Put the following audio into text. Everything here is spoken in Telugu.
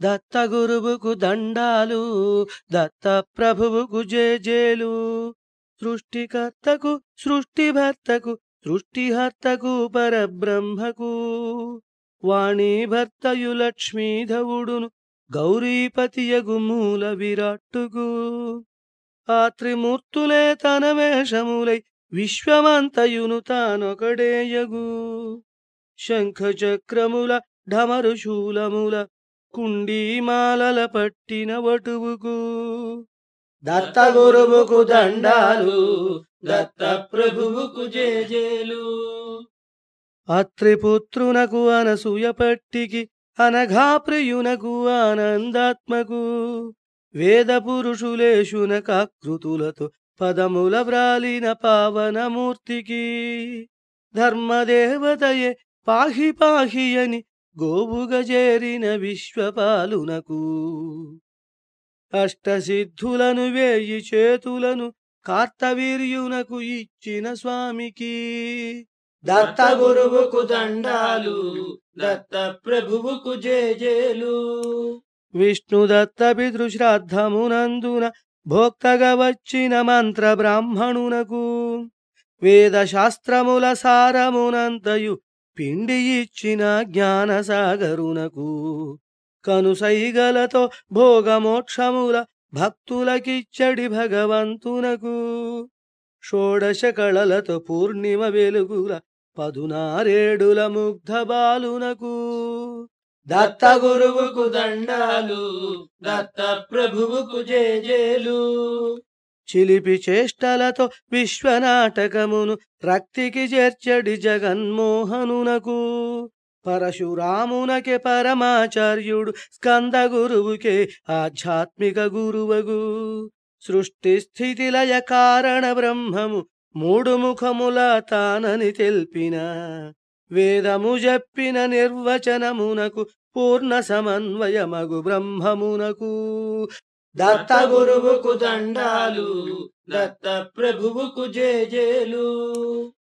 దత్త గురువుకు దండాలు దత్త ప్రభువుకు జేజేలు సృష్టికర్తకు సృష్టిభర్తకు సృష్టిహర్తకు పరబ్రహ్మకు వాణి భర్తయు లక్ష్మీధవుడును గౌరీపతియగు మూల విరాట్టుకు ఆ త్రిమూర్తులే తన వేషములై విశ్వమంతయును తానొకడేయగు శంఖ చక్రముల ఢమరు శూలముల కుండీమాలల పట్టిన వటువుకు దత్త గురువుకు దండాలు దత్త ప్రభువుకు జేజేలు అత్రిపుత్రునకు అనసూయ పట్టికి అనఘా ప్రియునకు ఆనందాత్మకు వేద పురుషులేషునకాకృతులతో పదముల వ్రాలిన పావనమూర్తికి ధర్మదేవతయే పాహి పాహి అని గోవుగ చేరిన విశ్వపాలునకు అష్టసిద్ధులను వేయి చేతులను కార్తవీర్యునకు ఇచ్చిన స్వామికి దత్త గురువుకు దండాలు దత్త ప్రభువుకు జేజేలు విష్ణుదత్త పితృశ్రాద్ధమునందున భోక్తగా వచ్చిన మంత్ర బ్రాహ్మణునకు వేద శాస్త్రముల సారమునంతయు పిండి ఇచ్చిన జ్ఞానసాగరునకు కనుసైగలతో భోగమోక్షముల భక్తులకిచ్చడి భగవంతునకు షోడశ కళలతో పూర్ణిమ వెలుగుల పదునారేడుల ముగ్ధ బాలునకు దత్త గురువుకు దండాలు దత్త ప్రభువుకు జేజేలు చిలిపి చేష్టలతో విశ్వనాటకమును రక్తికి చేర్చడి జగన్మోహనునకు పరశురామునకే పరమాచార్యుడు స్కంద గురువుకే ఆధ్యాత్మిక గురువగు సృష్టి స్థితి లయ కారణ బ్రహ్మము మూడు ముఖముల తానని తెల్పిన వేదము చెప్పిన నిర్వచనమునకు పూర్ణ సమన్వయమగు బ్రహ్మమునకు దత్త గురువుకు దండాలు దత్త ప్రభువుకు జేజేలు